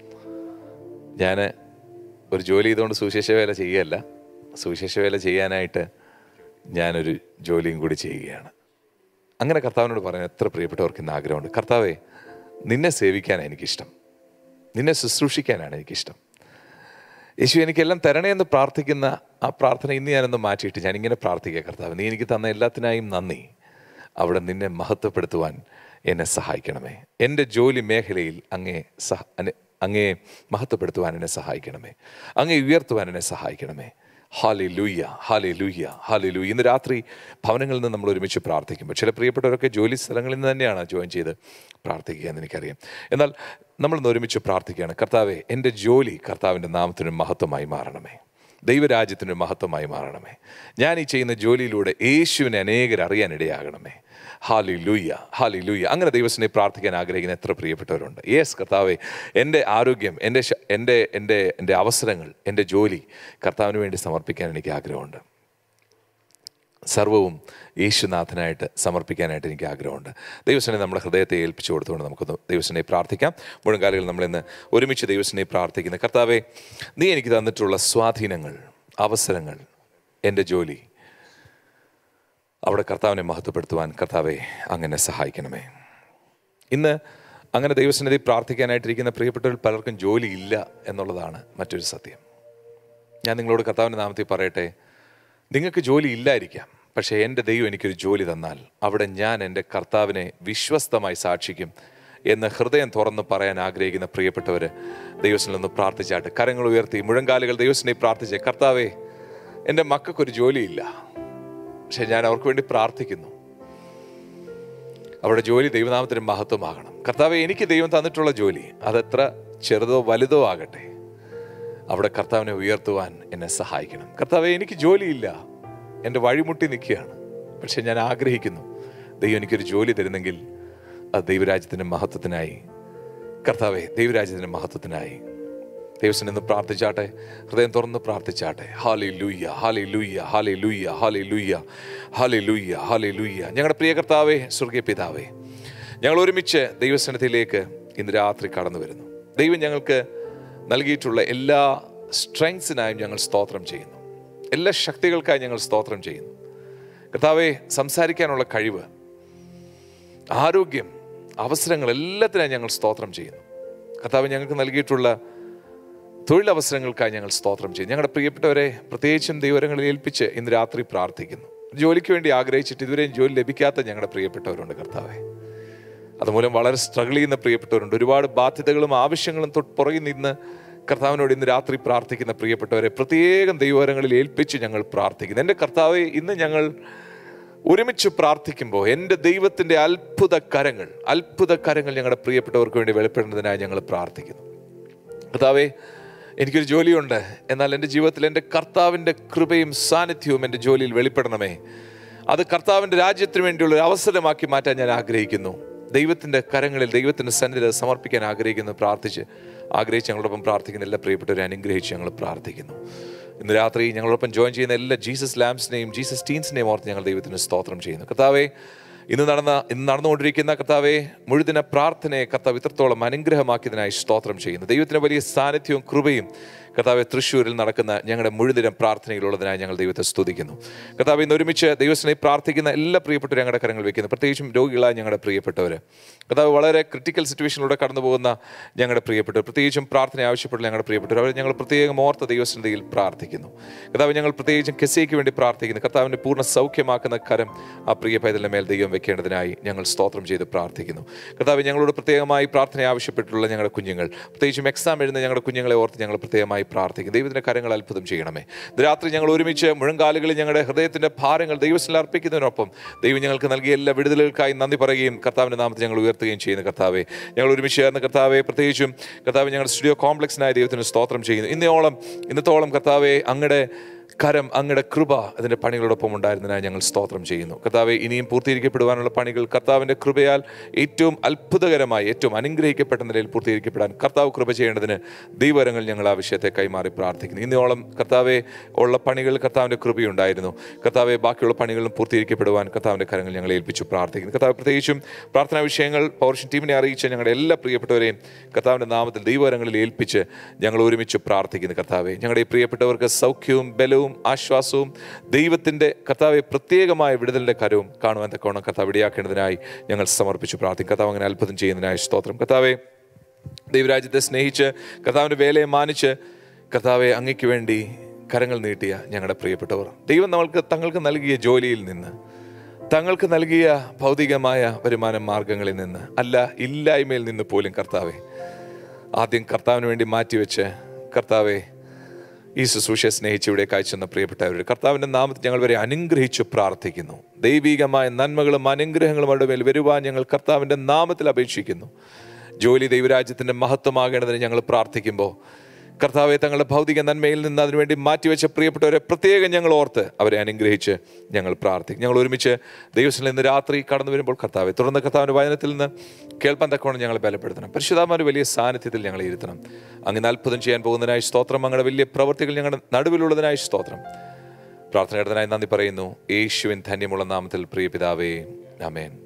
ഞാൻ ഒരു ജോലി ചെയ്തുകൊണ്ട് സുവിശേഷ വേല ചെയ്യുകയല്ല സുവിശേഷ വേല ചെയ്യാനായിട്ട് ഞാനൊരു ജോലിയും കൂടി ചെയ്യുകയാണ് അങ്ങനെ കർത്താവിനോട് പറയാൻ എത്ര പ്രിയപ്പെട്ടവർക്ക് ഇന്ന് ആഗ്രഹമുണ്ട് കർത്താവെ നിന്നെ സേവിക്കാനാണ് എനിക്കിഷ്ടം നിന്നെ ശുശ്രൂഷിക്കാനാണ് എനിക്കിഷ്ടം യേശു എനിക്കെല്ലാം തരണേ എന്ന് പ്രാർത്ഥിക്കുന്ന ആ പ്രാർത്ഥന ഇന്ന് ഞാനൊന്ന് മാറ്റിയിട്ട് ഞാനിങ്ങനെ പ്രാർത്ഥിക്കുക കർത്താവ് നീ എനിക്ക് തന്ന എല്ലാത്തിനായും നന്ദി അവിടെ നിന്നെ മഹത്വപ്പെടുത്തുവാൻ എന്നെ സഹായിക്കണമേ എൻ്റെ ജോലി മേഖലയിൽ അങ്ങേ സഹ അനെ- അങ്ങേ മഹത്വപ്പെടുത്തുവാൻ എന്നെ സഹായിക്കണമേ അങ്ങേ ഉയർത്തുവാൻ എന്നെ സഹായിക്കണമേ ഹാലി ലൂയ്യ ഹാലി ലൂയ്യ ഹാലി ലൂയ്യ ഇന്ന് രാത്രി ഭവനങ്ങളിൽ നിന്ന് നമ്മൾ ഒരുമിച്ച് പ്രാർത്ഥിക്കുമ്പോൾ ചില പ്രിയപ്പെട്ടവരൊക്കെ ജോലി സ്ഥലങ്ങളിൽ നിന്ന് തന്നെയാണ് ജോയിൻ ചെയ്ത് പ്രാർത്ഥിക്കുക എന്ന് എനിക്കറിയാം എന്നാൽ നമ്മളിന്ന് ഒരുമിച്ച് പ്രാർത്ഥിക്കുകയാണ് കർത്താവെ എൻ്റെ ജോലി കർത്താവിൻ്റെ നാമത്തിന് മഹത്വമായി മാറണമേ ദൈവരാജ്യത്തിന് മഹത്വമായി മാറണമേ ഞാൻ ഈ ചെയ്യുന്ന ജോലിയിലൂടെ യേശുവിനെ അനേകർ അറിയാനിടയാകണമേ ഹാലി ലൂയ്യ ഹാലി ലൂയ്യ അങ്ങനെ ദൈവത്തിനെ പ്രാർത്ഥിക്കാൻ ആഗ്രഹിക്കുന്ന എത്ര പ്രിയപ്പെട്ടവരുണ്ട് യേസ് കർത്താവെ എൻ്റെ ആരോഗ്യം എൻ്റെ ശ- എൻ്റെ എൻ്റെ എൻ്റെ അവസരങ്ങൾ എൻ്റെ ജോലി കർത്താവിന് വേണ്ടി സമർപ്പിക്കാൻ എനിക്ക് ആഗ്രഹമുണ്ട് സർവവും യേശുനാഥനായിട്ട് സമർപ്പിക്കാനായിട്ട് എനിക്ക് ആഗ്രഹമുണ്ട് ദൈവസനെ നമ്മുടെ ഹൃദയത്തെ ഏൽപ്പിച്ചു കൊടുത്തുകൊണ്ട് നമുക്കൊന്ന് ദൈവസനെ പ്രാർത്ഥിക്കാം മുഴങ്കാലുകൾ നമ്മളിന്ന് ഒരുമിച്ച് ദൈവസനെ പ്രാർത്ഥിക്കുന്ന കർത്താവെ നീ എനിക്ക് തന്നിട്ടുള്ള സ്വാധീനങ്ങൾ അവസരങ്ങൾ എൻ്റെ ജോലി അവിടെ കർത്താവിനെ മഹത്വപ്പെടുത്തുവാൻ കർത്താവെ അങ്ങനെ സഹായിക്കണമേ ഇന്ന് അങ്ങനെ ദൈവസന്നിധി പ്രാർത്ഥിക്കാനായിട്ടിരിക്കുന്ന പ്രിയപ്പെട്ടവരിൽ പലർക്കും ജോലി ഇല്ല എന്നുള്ളതാണ് മറ്റൊരു സത്യം ഞാൻ നിങ്ങളോട് കർത്താവിൻ്റെ നാമത്തിൽ പറയട്ടെ നിങ്ങൾക്ക് ജോലി ഇല്ലായിരിക്കാം പക്ഷേ എൻ്റെ ദൈവം എനിക്കൊരു ജോലി തന്നാൽ അവിടെ ഞാൻ എൻ്റെ കർത്താവിനെ വിശ്വസ്തമായി സാക്ഷിക്കും എന്ന് ഹൃദയം തുറന്ന് പറയാൻ ആഗ്രഹിക്കുന്ന പ്രിയപ്പെട്ടവർ ദൈവത്തിൽ നിന്ന് പ്രാർത്ഥിച്ചാട്ട് കരങ്ങൾ ഉയർത്തി മുഴങ്കാലുകൾ ദൈവത്തിനെ പ്രാർത്ഥിച്ച് കർത്താവേ എൻ്റെ മക്കൾക്കൊരു ജോലിയില്ല പക്ഷെ ഞാൻ അവർക്ക് വേണ്ടി പ്രാർത്ഥിക്കുന്നു അവരുടെ ജോലി ദൈവനാമത്തിന് മഹത്വമാകണം കർത്താവെ എനിക്ക് ദൈവം തന്നിട്ടുള്ള ജോലി അതെത്ര ചെറുതോ വലുതോ ആകട്ടെ അവിടെ കർത്താവിനെ ഉയർത്തുവാൻ എന്നെ സഹായിക്കണം കർത്താവെ എനിക്ക് ജോലിയില്ല എൻ്റെ വഴിമുട്ടി നിൽക്കുകയാണ് പക്ഷെ ഞാൻ ആഗ്രഹിക്കുന്നു ദൈവം എനിക്കൊരു ജോലി തരുന്നെങ്കിൽ അത് ദൈവരാജ്യത്തിൻ്റെ മഹത്വത്തിനായി കർത്താവെ ദൈവരാജ്യത്തിൻ്റെ മഹത്വത്തിനായി ദൈവത്തിന് നിന്ന് പ്രാർത്ഥിച്ചാട്ടെ ഹൃദയം തുറന്ന് പ്രാർത്ഥിച്ചാട്ടെ ഹാലി ലൂയ്യ ഹാലി ലൂയ്യ ഹാലി ലൂയ്യ ഹാലി ലൂയ്യ ഹാലി ലൂയ്യ ഹാലി ലൂയ്യ ഞങ്ങളുടെ പ്രിയ കർത്താവേ സ്വർഗീയ പിതാവേ ഞങ്ങൾ ഒരുമിച്ച് ദൈവസനത്തിലേക്ക് ഇന്ന് രാത്രി കടന്നു വരുന്നു ദൈവം ഞങ്ങൾക്ക് നൽകിയിട്ടുള്ള എല്ലാ സ്ട്രെങ്സിനായും ഞങ്ങൾ സ്തോത്രം ചെയ്യുന്നു എല്ലാ ശക്തികൾക്കായി ഞങ്ങൾ സ്തോത്രം ചെയ്യുന്നു കർത്താവെ സംസാരിക്കാനുള്ള കഴിവ് ആരോഗ്യം അവസരങ്ങൾ എല്ലാത്തിനായി ഞങ്ങൾ സ്തോത്രം ചെയ്യുന്നു കർത്താവ് ഞങ്ങൾക്ക് നൽകിയിട്ടുള്ള തൊഴിലവസരങ്ങൾക്കായി ഞങ്ങൾ സ്തോത്രം ചെയ്യും ഞങ്ങളുടെ പ്രിയപ്പെട്ടവരെ പ്രത്യേകിച്ചും ദൈവരങ്ങളിൽ ഏൽപ്പിച്ച് ഇന്ന് രാത്രി പ്രാർത്ഥിക്കുന്നു ജോലിക്ക് വേണ്ടി ആഗ്രഹിച്ചിട്ട് ഇതുവരെയും ജോലി ലഭിക്കാത്ത ഞങ്ങളുടെ പ്രിയപ്പെട്ടവരുണ്ട് കർത്താവെ അതുമൂലം വളരെ സ്ട്രഗിൾ ചെയ്യുന്ന പ്രിയപ്പെട്ടവരുണ്ട് ഒരുപാട് ബാധ്യതകളും ആവശ്യങ്ങളും തൊട്ട് പുറകിൽ നിന്ന് കർത്താവിനോട് ഇന്ന് രാത്രി പ്രാർത്ഥിക്കുന്ന പ്രിയപ്പെട്ടവരെ പ്രത്യേകം ദൈവകരങ്ങളിൽ ഏൽപ്പിച്ച് ഞങ്ങൾ പ്രാർത്ഥിക്കുന്നു എൻ്റെ കർത്താവെ ഇന്ന് ഞങ്ങൾ ഒരുമിച്ച് പ്രാർത്ഥിക്കുമ്പോൾ എൻ്റെ ദൈവത്തിൻ്റെ അത്ഭുത കരങ്ങൾ അത്ഭുത കരങ്ങൾ ഞങ്ങളുടെ പ്രിയപ്പെട്ടവർക്ക് വേണ്ടി വെളിപ്പെടുന്നതിനായി ഞങ്ങൾ പ്രാർത്ഥിക്കുന്നു കർത്താവെ എനിക്കൊരു ജോലിയുണ്ട് എന്നാൽ എൻ്റെ ജീവിതത്തിൽ എൻ്റെ കർത്താവിൻ്റെ കൃപയും സാന്നിധ്യവും എൻ്റെ ജോലിയിൽ വെളിപ്പെടണമേ അത് കർത്താവിൻ്റെ രാജ്യത്തിന് വേണ്ടിയുള്ള ഒരു അവസരമാക്കി മാറ്റാൻ ഞാൻ ആഗ്രഹിക്കുന്നു ദൈവത്തിൻ്റെ കരങ്ങളിൽ ദൈവത്തിൻ്റെ സന്നിധി അത് സമർപ്പിക്കാൻ ആഗ്രഹിക്കുന്നു പ്രാർത്ഥിച്ച് ആഗ്രഹിച്ച് ഞങ്ങളോടൊപ്പം പ്രാർത്ഥിക്കുന്ന എല്ലാ പ്രിയപ്പെട്ടവരെ അനുഗ്രഹിച്ച് ഞങ്ങൾ പ്രാർത്ഥിക്കുന്നു ഇന്ന് രാത്രി ഞങ്ങളോടൊപ്പം ജോയിൻ ചെയ്യുന്ന എല്ലാ ജീസസ് ലാംസിനെയും ജീസസ് ടീൻസിനെയും ഓർത്ത് ഞങ്ങൾ ദൈവത്തിന് സ്തോത്രം ചെയ്യുന്നു കർത്താവെ ഇന്ന് നടന്ന ഇന്ന് നടന്നുകൊണ്ടിരിക്കുന്ന കർത്താവെ മുഴുതിന പ്രാർത്ഥനയെ കർത്താവ് ഇത്രത്തോളം അനുഗ്രഹമാക്കിയതിനായി സ്തോത്രം ചെയ്യുന്നു ദൈവത്തിന് വലിയ സാന്നിധ്യവും കൃപയും കർത്താവെ തൃശ്ശൂരിൽ നടക്കുന്ന ഞങ്ങളുടെ മുഴുതിനം പ്രാർത്ഥനയിലുള്ളതിനായി ഞങ്ങൾ ദൈവത്തെ സ്തുതിക്കുന്നു കർത്താവ് ഇന്ന് ഒരുമിച്ച് ദൈവത്തിനെ പ്രാർത്ഥിക്കുന്ന എല്ലാ പ്രിയപ്പെട്ടവരും ഞങ്ങളുടെ കരങ്ങൾ വെക്കുന്നു പ്രത്യേകിച്ചും രോഗികളായ ഞങ്ങളുടെ പ്രിയപ്പെട്ടവർ കർത്താവ് വളരെ ക്രിട്ടിക്കൽ സിറ്റുവേഷനിലൂടെ കടന്നു പോകുന്ന ഞങ്ങളുടെ പ്രിയപ്പെട്ടവർ പ്രത്യേകിച്ചും പ്രാർത്ഥന ആവശ്യപ്പെട്ട ഞങ്ങളുടെ പ്രിയപ്പെട്ടവർ അവരെ ഞങ്ങൾ പ്രത്യേകം ഓർത്ത ദൈവസന്നിധിയിൽ പ്രാർത്ഥിക്കുന്നു കർത്താവ് ഞങ്ങൾ പ്രത്യേകിച്ചും കെസയ്ക്ക് വേണ്ടി പ്രാർത്ഥിക്കുന്നു കർത്താവിൻ്റെ പൂർണ്ണ സൗഖ്യമാക്കുന്ന കരം ആ പ്രിയ പൈതലിൻ്റെ മേൽ ദൈവം വെക്കേണ്ടതിനായി ഞങ്ങൾ സ്തോത്രം ചെയ്ത് പ്രാർത്ഥിക്കുന്നു കർത്താവ് ഞങ്ങളോട് പ്രത്യേകമായി പ്രാർത്ഥന ആവശ്യപ്പെട്ടിട്ടുള്ള ഞങ്ങളുടെ കുഞ്ഞുങ്ങൾ പ്രത്യേകിച്ചും എക്സാം എഴുതുന്ന ഞങ്ങളുടെ കുഞ്ഞുങ്ങളെ ഓർത്ത് ഞങ്ങൾ പ്രത്യേകമായി പ്രാർത്ഥിക്കും ദൈവത്തിൻ്റെ കാര്യങ്ങൾ അത്ഭുതം ചെയ്യണമേ ഇത് രാത്രി ഞങ്ങൾ ഒരുമിച്ച് മുഴങ്കാലുകളിൽ ഞങ്ങളുടെ ഹൃദയത്തിൻ്റെ ഭാരങ്ങൾ ദൈവത്തിൽ അർപ്പിക്കുന്നതിനൊപ്പം ദൈവം ഞങ്ങൾക്ക് നൽകിയ എല്ലാ വിടുതലുകൾക്കായി നന്ദി പറയുകയും കർത്താവിൻ്റെ നാമത്തിൽ ഞങ്ങൾ ഉയർത്തുകയും ചെയ്യുന്ന കർത്താവെ ഞങ്ങൾ ഒരുമിച്ച് ചേർന്ന് കർത്താവെ പ്രത്യേകിച്ചും കർത്താവ് ഞങ്ങളുടെ സ്റ്റുഡിയോ കോംപ്ലക്സിനായ ദൈവത്തിന് സ്തോത്രം ചെയ്യുന്നു ഇന്നയോളം ഇന്നത്തോളം കർത്താവെ അങ്ങയുടെ കരം അങ്ങയുടെ കൃപ അതിൻ്റെ പണികളോടൊപ്പം ഉണ്ടായിരുന്നതിനായി ഞങ്ങൾ സ്തോത്രം ചെയ്യുന്നു കർത്താവെ ഇനിയും പൂർത്തീകരിക്കപ്പെടുവാനുള്ള പണികൾ കർത്താവിൻ്റെ കൃപയാൽ ഏറ്റവും അത്ഭുതകരമായി ഏറ്റവും അനുഗ്രഹിക്കപ്പെട്ട നിലയിൽ പൂർത്തീകരിക്കപ്പെടാൻ കർത്താവ് കൃപ ചെയ്യേണ്ടതിന് ദൈവരങ്ങൾ ഞങ്ങൾ ആ വിഷയത്തെ കൈമാറി പ്രാർത്ഥിക്കുന്നു ഇന്നോളം കർത്താവെ ഉള്ള പണികൾ കർത്താവിൻ്റെ കൃപയുണ്ടായിരുന്നു കർത്താവെ ബാക്കിയുള്ള പണികളും പൂർത്തീകരിക്കപ്പെടുവാൻ കർത്താവിൻ്റെ കരങ്ങൾ ഞങ്ങൾ ഏൽപ്പിച്ചു പ്രാർത്ഥിക്കുന്നു കർത്താവ് പ്രത്യേകിച്ചും പ്രാർത്ഥനാ വിഷയങ്ങൾ പൗർഷൻ ടീമിനെ അറിയിച്ച ഞങ്ങളുടെ എല്ലാ പ്രിയപ്പെട്ടവരെയും കർത്താവിൻ്റെ നാമത്തിൽ ദൈവരങ്ങളിൽ ഏൽപ്പിച്ച് ഞങ്ങൾ ഒരുമിച്ച് പ്രാർത്ഥിക്കുന്നു കർത്താവെ ഞങ്ങളുടെ ഈ പ്രിയപ്പെട്ടവർക്ക് സൗഖ്യവും ബലവും ആശ്വാസവും ദൈവത്തിൻ്റെ കർത്താവെ പ്രത്യേകമായ വിടുതലിൻ്റെ കരവും കാണുവാൻ തക്കവണ്ണം കർത്താവ് ഇടയാക്കേണ്ടതിനായി ഞങ്ങൾ സമർപ്പിച്ചു പ്രാർത്ഥിക്കും കർത്താവ് അങ്ങനെ അത്ഭുതം ചെയ്യുന്നതിനായി സ്തോത്രം കർത്താവെ ദൈവരാജ്യത്തെ സ്നേഹിച്ച് കർത്താവിൻ്റെ വേലയെ മാനിച്ച് കർത്താവെ അങ്ങയ്ക്ക് വേണ്ടി കരങ്ങൾ നീട്ടിയ ഞങ്ങളുടെ പ്രിയപ്പെട്ടവർ ദൈവം നമ്മൾക്ക് തങ്ങൾക്ക് നൽകിയ ജോലിയിൽ നിന്ന് തങ്ങൾക്ക് നൽകിയ ഭൗതികമായ വരുമാന മാർഗങ്ങളിൽ നിന്ന് അല്ല ഇല്ലായ്മയിൽ നിന്ന് പോലും കർത്താവെ ആദ്യം കർത്താവിന് വേണ്ടി മാറ്റിവെച്ച് കർത്താവെ ഈ ശുശ്രൂഷയെ സ്നേഹിച്ച് ഇവിടെ കാഴ്ചന്ന പ്രിയപ്പെട്ടവർ കർത്താവിൻ്റെ നാമത്തിൽ ഞങ്ങൾ വരെ അനുഗ്രഹിച്ചു പ്രാർത്ഥിക്കുന്നു ദൈവികമായ നന്മകളും അനുഗ്രഹങ്ങളും അവരുടെ മേൽ വരുവാൻ ഞങ്ങൾ കർത്താവിൻ്റെ നാമത്തിൽ അപേക്ഷിക്കുന്നു ജോലി ദൈവരാജ്യത്തിൻ്റെ മഹത്വമാകേണ്ടതിന് ഞങ്ങൾ പ്രാർത്ഥിക്കുമ്പോൾ കർത്താവെ തങ്ങളുടെ ഭൗതിക നന്മയിൽ നിന്ന് അതിനുവേണ്ടി മാറ്റിവെച്ച പ്രിയപ്പെട്ടവരെ പ്രത്യേകം ഞങ്ങൾ ഓർത്ത് അവരെ അനുഗ്രഹിച്ച് ഞങ്ങൾ പ്രാർത്ഥിക്കും ഞങ്ങൾ ഒരുമിച്ച് ദൈവത്തിൽ ഇന്ന് രാത്രി കടന്നു വരുമ്പോൾ കർത്താവെ തുടർന്ന് കർത്താവിൻ്റെ വചനത്തിൽ നിന്ന് കേൾപ്പാൻ തക്കവണ്ണം ഞങ്ങൾ ബലപ്പെടുത്തണം പരിശുദ്ധാത്മാരുടെ വലിയ സാന്നിധ്യത്തിൽ ഞങ്ങൾ ഇരുത്തണം അങ്ങനെ അത്ഭുതം ചെയ്യാൻ പോകുന്നതിനായി സ്തോത്രം അങ്ങയുടെ വലിയ പ്രവൃത്തികൾ ഞങ്ങളുടെ നടുവിലുള്ളതിനായി സ്തോത്രം പ്രാർത്ഥനയുടേതിനായി നന്ദി പറയുന്നു യേശുവിൻ ധന്യമുള്ള നാമത്തിൽ പ്രിയ പിതാവേ ആമേൻ